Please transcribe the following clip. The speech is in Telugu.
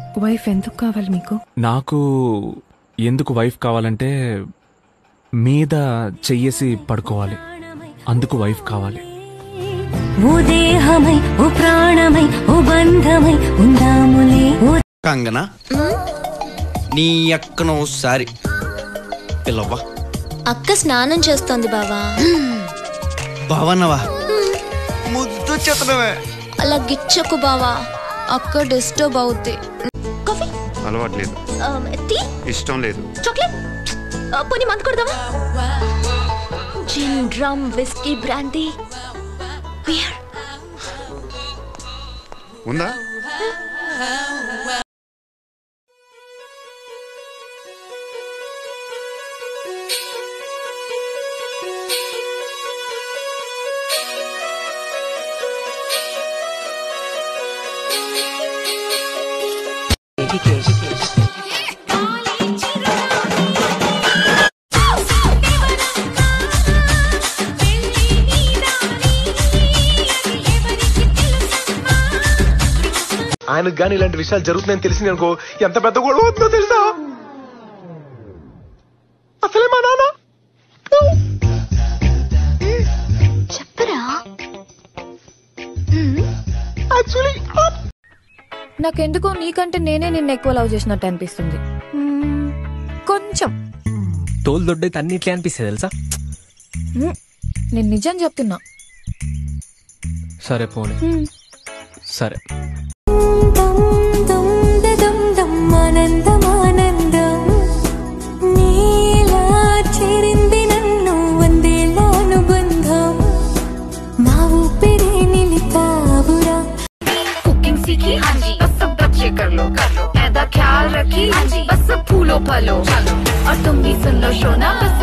వైఫ్ ఎందుకు కావాలి మీకు నాకు ఎందుకు వైఫ్ కావాలంటే మీద చెయ్యేసి పడుకోవాలి అందుకు వైఫ్ కావాలి ఓ దేహమై ఓ ప్రాణమై ఓ బంధమై ఉందాములే ఓ కంగనా నీ అక్కను ఒకసారి పిల్లవ్వా అక్క స్నానం చేస్తోంది బావా బావన్నవా ముద్దు చేతనవే అలా గిచ్చకు బావా అక్క డిస్టర్బ్ అవుద్ది కాఫీ అలవాట్లేదు టీ ఇష్టం లేదు చాక్లెట్ పోనీ మందు కొడదామా gin drum whisky brandy beer ఉందా ఆయనకు కానీ ఇలాంటి విషయాలు జరుగుతున్నాయని తెలిసింది అనుకో ఎంత పెద్ద గొడవ అవుతుందో తెలుసా అసలే మా నాన్న చెప్పరా యాక్చువల్లీ నాకెందుకో నీకంటే నేనే నిన్ను ఎక్కువ లవ్ చేసినట్టు అనిపిస్తుంది మ్మ్, కొంచెం తోలు దొడ్డైతే అన్నిట్లే అనిపిస్తుంది తెలుసా మ్మ్, నేను నిజం చెప్తున్నా సరే పోనీ మ్మ్. సరే దం దం దం దం ఆనందం ఆనందం నీలా చేరింది నన్ను వందేళ్ళ అనుబంధం నా ఊపిరి నిలిపావురా कुकिंग सीखी हाँ जी बस सब बच्चे कर लो कर लो ऐदा ख्याल रखी हाँ जी बस सब फूलो फलो चलो और तुम भी सुन लो शोना बस